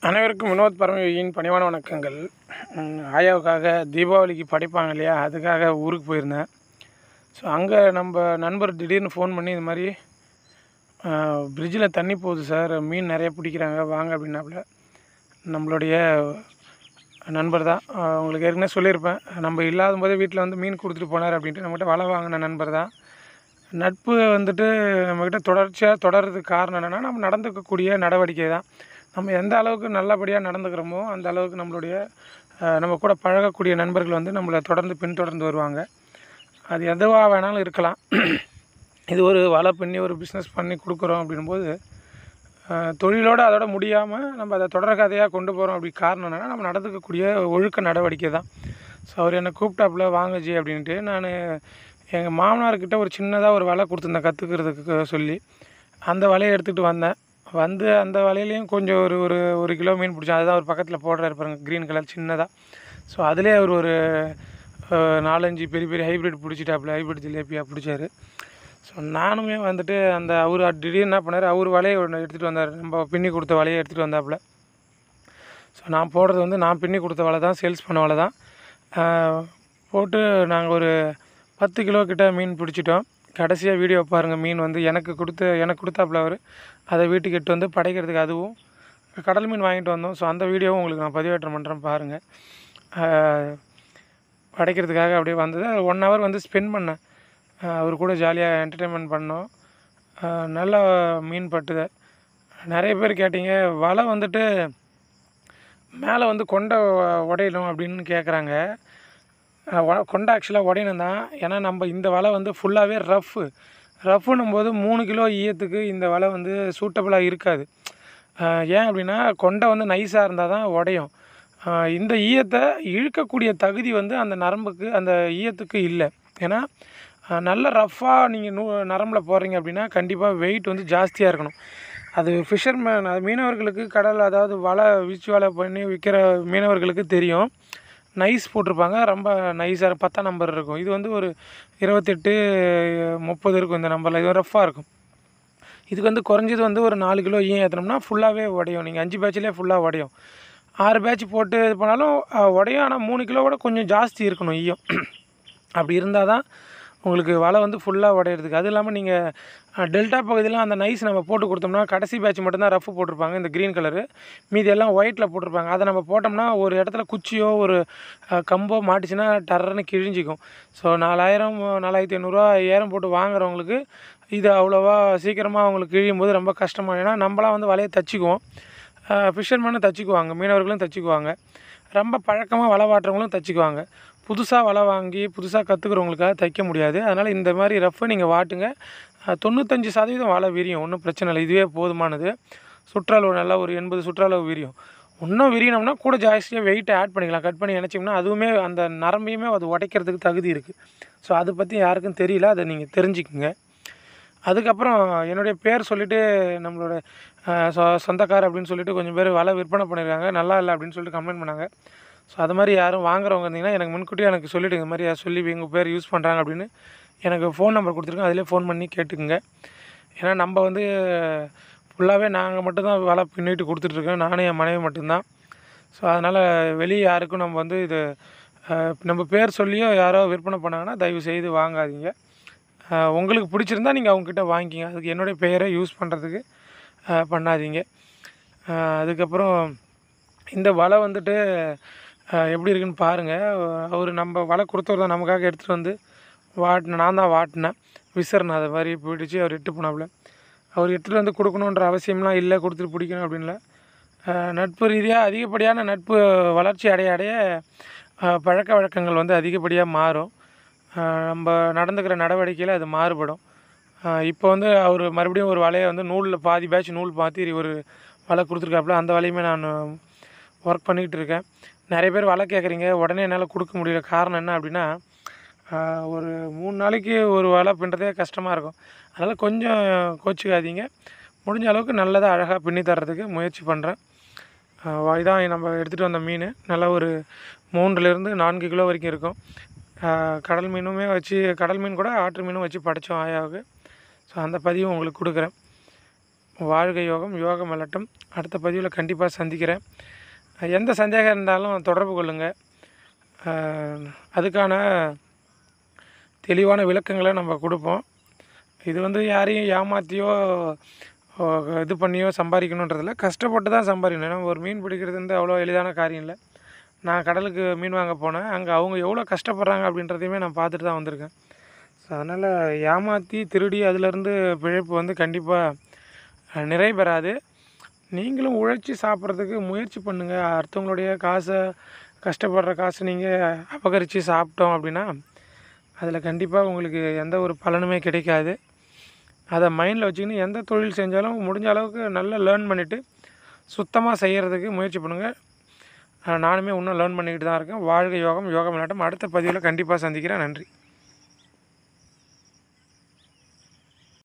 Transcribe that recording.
அனைவருக்கும் வினோத் பரமயோகியின் பணிவான வணக்கங்கள் ம், ஆயாவுக்காக தீபாவளிக்கு படைப்பாங்க இல்லையா அதுக்காக ஊருக்கு போயிருந்தேன் ஸோ அங்கே நம்ம நண்பர் திடீர்னு ஃபோன் பண்ணி இது மாதிரி ஃப்ரிட்ஜில் தண்ணி போகுது சார் மீன் நிறைய பிடிக்கிறாங்க வாங்க அப்படின்னாப்புல நம்மளுடைய நண்பர் தான் அஹ், உங்களுக்கு ஏற்கனவே சொல்லியிருப்பேன் நம்ம இல்லாத போதே வீட்டில் வந்து மீன் கொடுத்துட்டு போனார் அப்படின்ட்டு நம்மகிட்ட வலை வாங்கின நண்பர் தான் நட்பு வந்துட்டு நம்மக்கிட்ட தொடர்ச்சியாக தொடர்றதுக்கு காரணம் என்னென்னா நம்ம நடந்துக்கக்கூடிய நடவடிக்கை தான் நம்ம எந்த அளவுக்கு நல்லபடியாக நடந்துக்கிறோமோ அந்த அளவுக்கு நம்மளுடைய அஹ், நம்ம கூட பழகக்கூடிய நண்பர்கள் வந்து நம்மளை தொடர்ந்து பின்தொடர்ந்து வருவாங்க அது எதுவாக வேணாலும் இருக்கலாம் இது ஒரு வலை பண்ணி ஒரு பிஸ்னஸ் பண்ணி கொடுக்குறோம் அப்படின்போது அஹ், தொழிலோடு அதோட முடியாமல் நம்ம அதை தொடர் கதையாக கொண்டு போகிறோம் அப்படி காரணம் என்னென்னா நம்ம நடந்துக்கக்கூடிய ஒழுக்க நடவடிக்கை தான் ஸோ அவர் என்னை கூப்பிட்டாப்புல வாங்க ஜி அப்படின்ட்டு நான் எங்கள் மாமனார்கிட்ட ஒரு சின்னதாக ஒரு வலை கொடுத்துருந்தேன் கற்றுக்கிறதுக்கு சொல்லி அந்த வலையை எடுத்துகிட்டு வந்தேன் வந்து அந்த வலையிலையும் கொஞ்சம் ஒரு ஒரு ஒரு கிலோ மீன் பிடிச்சேன் அதுதான் ஒரு பக்கத்தில் போடுறாரு பாருங்க க்ரீன் கலர் சின்னதாக ஸோ அதிலே அவர் ஒரு அஹ், நாலஞ்சு பெரிய பெரிய ஹைப்ரிட் பிடிச்சிட்டாப்புல ஹைப்ரிட் ஜிலேபியாக பிடிச்சாரு ஸோ நானுமே வந்துட்டு அந்த அவர் திடீர்னு என்ன பண்ணார் அவர் வலையை ஒன்று எடுத்துகிட்டு வந்தார் நம்ம பின்னி கொடுத்த வலையை எடுத்துகிட்டு வந்தாப்புல ஸோ நான் போடுறது வந்து நான் பின்னி கொடுத்த வலை தான் சேல்ஸ் பண்ண வலை தான் ஆஹ், போட்டு நாங்கள் ஒரு பத்து கிலோ கிட்ட மீன் பிடிச்சிட்டோம் கடைசியாக வீடியோ பாருங்கள் மீன் வந்து எனக்கு கொடுத்த எனக்கு கொடுத்தாப்புல அவர் அதை வீட்டுக்கு எட்டு வந்து படைக்கிறதுக்கு அதுவும் கடல் மீன் வாங்கிட்டு வந்தோம் ஸோ அந்த வீடியோவும் உங்களுக்கு நான் பதிவேற்றம் பண்ணுறேன் பாருங்கள் படைக்கிறதுக்காக அப்படியே வந்தது ஒன் ஹவர் வந்து ஸ்பெண்ட் பண்ணேன் ஆஹ் அவர் கூட ஜாலியாக என்டர்டெயின்மெண்ட் பண்ணோம் ஆஹ் நல்லா மீன் பட்டுது நிறைய பேர் கேட்டீங்க வலை வந்துட்டு மேலே வந்து கொண்டை உ- உடையணும் அப்படின்னு கேட்குறாங்க அஹ் வ- கொண்டை ஆக்சுவலாக உடையணும் தான் ஏன்னா நம்ம இந்த வலை வந்து ஃபுல்லாகவே ரஃப்பு ரஃப்புன்னும் போது மூணு கிலோ ஈயத்துக்கு இந்த வலை வந்து சூட்டபுளாக இருக்காது அஹ் ஏன் அப்படின்னா கொண்டை வந்து நைஸாக இருந்தால் தான் உடையும் அஹ் இந்த ஈயத்தை இழுக்கக்கூடிய தகுதி வந்து அந்த நரம்புக்கு அந்த ஈயத்துக்கு இல்லை ஏன்னா அஹ் நல்ல ரஃப்பாக நீங்கள் நூ நரம்பில் போடுறீங்க அப்படின்னா கண்டிப்பாக வெயிட் வந்து ஜாஸ்தியாக இருக்கணும் அது ஃபிஷர்மேன் அது மீனவர்களுக்கு கடல் அதாவது வலை வீச்சு வலை பண்ணி விற்கிற மீனவர்களுக்கு தெரியும் நைஸ் போட்டிருப்பாங்க ரொம்ப நைஸாக பத்தாம் நம்பர் இருக்கும் இது வந்து ஒரு இருபத்தெட்டு முப்பது இருக்கும் இந்த நம்பரில் இது ரஃப்பாக இருக்கும் இதுக்கு வந்து குறைஞ்சது வந்து ஒரு நாலு கிலோ ஈயம் ஏற்றினோம்னா ஃபுல்லாகவே உடையும் நீங்கள் அஞ்சு பேட்ச்லேயே ஃபுல்லாக உடையும் ஆறு பேட்ச் போட்டு இது பண்ணாலும் அஹ், உடையும் ஆனால் மூணு கிலோவோட கொஞ்சம் ஜாஸ்தி இருக்கணும் ஈயம் அப்படி இருந்தால் தான் உங்களுக்கு வலை வந்து ஃபுல்லாக உடையிறதுக்கு அது இல்லாமல் நீங்கள் டெல்டா பகுதியில் அந்த நைஸ் நம்ம போட்டு கொடுத்தோம்னா கடைசி பேட்ச் மட்டும்தான் ரஃப் போட்டிருப்பாங்க இந்த க்ரீன் கலரு மீதி எல்லாம் ஒயிட்டில் போட்டிருப்பாங்க அதை நம்ம போட்டோம்னா ஒரு இடத்துல குச்சியோ ஒரு அஹ், கம்போ மாட்டுச்சுன்னா டர்றன்னு கிழிஞ்சிக்கும் ஸோ நாலாயிரம் நாலாயிரத்தி ஐநூறுரூவா ஐயாயிரம் போட்டு வாங்குறவங்களுக்கு இது அவ்வளோவா சீக்கிரமாக அவங்களுக்கு கிழியும் போது ரொம்ப கஷ்டமாக ஏன்னா நம்மளாம் வந்து வலையை தச்சுக்குவோம் ஃபிஷர்மேனும் தச்சுக்குவாங்க மீனவர்களும் தச்சுக்குவாங்க ரொம்ப பழக்கமாக வலை வாட்டுறவங்களும் தச்சுக்குவாங்க புதுசாக வலை வாங்கி புதுசாக கற்றுக்கிறவங்களுக்காக தைக்க முடியாது அதனால் இந்த மாதிரி ரஃப்பை நீங்கள் வாட்டுங்க அஹ், தொண்ணூத்தஞ்சு சதவீதம் வலை விரியும் ஒன்றும் பிரச்சனை இல்லை இதுவே போதுமானது சுற்றளவு நல்லா ஒரு எண்பது சுற்றளவு விரியும் இன்னும் விரியணும்னா கூட ஜாஸ்தியாக வெயிட்டை ஆட் பண்ணிக்கலாம் கட் பண்ணி நினச்சிங்கன்னா அதுவுமே அந்த நரம்பையுமே அது உடைக்கிறதுக்கு தகுதி இருக்குது ஸோ அதை பற்றி யாருக்கும் தெரியல அதை நீங்கள் தெரிஞ்சுக்குங்க அதுக்கப்புறம் என்னுடைய பேர் சொல்லிவிட்டு நம்மளோட அஹ், சொ சொந்தக்கார் அப்படின்னு சொல்லிட்டு கொஞ்சம் பேர் வலை விற்பனை பண்ணியிருக்காங்க நல்லா இல்லை அப்படின்னு சொல்லிட்டு கம்ப்ளைண்ட் பண்ணாங்க ஸோ அது மாதிரி யாரும் வாங்குறவங்க இருந்தீங்கன்னா எனக்கு முன்கூட்டியே எனக்கு சொல்லிவிடுங்க இந்த மாதிரி யார் சொல்லி எங்கள் பேர் யூஸ் பண்ணுறாங்க அப்படின்னு எனக்கு ஃபோன் நம்பர் கொடுத்துருக்கேன் அதிலே ஃபோன் பண்ணி கேட்டுக்குங்க ஏன்னா நம்ம வந்து ஃபுல்லாகவே நாங்கள் மட்டும்தான் வலை பின்னிட்டு கொடுத்துட்ருக்கோம் நானும் என் மனைவி மட்டும்தான் ஸோ அதனால் வெளியே யாருக்கும் நம்ம வந்து இது அஹ், நம்ம பேர் சொல்லியோ யாரோ விற்பனை பண்ணாங்கன்னா தயவு செய்து வாங்காதீங்க அஹ், உங்களுக்கு பிடிச்சிருந்தா நீங்கள் அவங்கக்கிட்ட வாங்கிக்கிங்க அதுக்கு என்னுடைய பெயரை யூஸ் பண்ணுறதுக்கு அஹ், பண்ணாதீங்க அஹ், அதுக்கப்புறம் இந்த வலை வந்துட்டு அஹ், எப்படி இருக்குன்னு பாருங்கள் அவர் நம்ம வலை கொடுத்தவர் தான் நமக்காக எடுத்துகிட்டு வந்து வாட்டின நான் தான் வாட்டினேன் விசிறேன் அதை மாதிரி போயிடுச்சு அவர் எட்டு போனாப்புல அவர் எடுத்துகிட்டு வந்து கொடுக்கணுன்ற அவசியம்லாம் இல்லை கொடுத்துட்டு பிடிக்கணும் அப்படின்ல அஹ், நட்பு ரீதியாக அதிகப்படியான நட்பு வளர்ச்சி அடைய அடைய அஹ், பழக்க வழக்கங்கள் வந்து அதிகப்படியாக மாறும் அஹ், நம்ம நடந்துக்கிற நடவடிக்கையில் அது மாறுபடும் இப்போ வந்து அவர் மறுபடியும் ஒரு வலையை வந்து நூலில் பாதி பேட்ச் நூல் மாற்றி ஒரு வலை கொடுத்துருக்காப்புல அந்த வலையுமே நான் ஒர்க் பண்ணிக்கிட்டு இருக்கேன் நிறைய பேர் வலை கேட்குறீங்க உடனே என்னால் கொடுக்க முடியல காரணம் என்ன அப்படின்னா ஆஹ், ஒரு மூணு நாளைக்கு ஒரு வலை பின்னுறதே கஷ்டமாக இருக்கும் அதனால் கொஞ்சம் கோச்சிக்காதீங்க முடிஞ்ச அளவுக்கு நல்லதாக அழகாக பின்னி தர்றதுக்கு முயற்சி பண்ணுறேன் இதான் நம்ம எடுத்துகிட்டு வந்த மீன் நல்லா ஒரு மூன்றுலேருந்து நான்கு கிலோ வரைக்கும் இருக்கும் ஆஹ், கடல் மீனுமே வச்சு கடல் மீன் கூட ஆற்று மீனும் வச்சு படைச்சோம் ஆயாவுக்கு ஸோ அந்த பதிவும் உங்களுக்கு கொடுக்குறேன் வாழ்க யோகம் யோகம் வெல்லட்டும் அடுத்த பதிவில் கண்டிப்பாக சந்திக்கிறேன் எந்த சந்தேகம் இருந்தாலும் தொடர்பு கொள்ளுங்கள் அதுக்கான தெளிவான விளக்கங்களை நம்ம கொடுப்போம் இது வந்து யாரையும் ஏமாற்றியோ ஓ, இது பண்ணியோ சம்பாதிக்கணுன்றதில்ல கஷ்டப்பட்டு தான் சம்பாதிக்கணும் ஏன்னா ஒரு மீன் பிடிக்கிறது வந்து அவ்வளோ எளிதான காரியம் இல்லை நான் கடலுக்கு மீன் வாங்க போனேன் அங்கே அவங்க எவ்வளோ கஷ்டப்படுறாங்க அப்படின்றதையுமே நான் பார்த்துட்டு தான் வந்திருக்கேன் ஸோ அதனால் ஏமாற்றி திருடி அதிலேருந்து பிழைப்பு வந்து கண்டிப்பாக நிறைவு பெறாது நீங்களும் உழைச்சி சாப்பிட்றதுக்கு முயற்சி பண்ணுங்கள் அடுத்தவங்களுடைய காசை கஷ்டப்படுற காசை நீங்கள் அபகரித்து சாப்பிட்டோம் அப்படின்னா அதில் கண்டிப்பாக உங்களுக்கு எந்த ஒரு பலனுமே கிடைக்காது அதை மைண்டில் வச்சுக்கின்னு எந்த தொழில் செஞ்சாலும் முடிஞ்ச அளவுக்கு நல்லா லேர்ன் பண்ணிவிட்டு சுத்தமாக செய்கிறதுக்கு முயற்சி பண்ணுங்கள் அஹ் நானுமே இன்னும் லேர்ன் பண்ணிக்கிட்டு தான் இருக்கேன் வாழ்க யோகம் யோகம் விளையாட்டம் அடுத்த பதிவில் கண்டிப்பாக சந்திக்கிறேன் நன்றி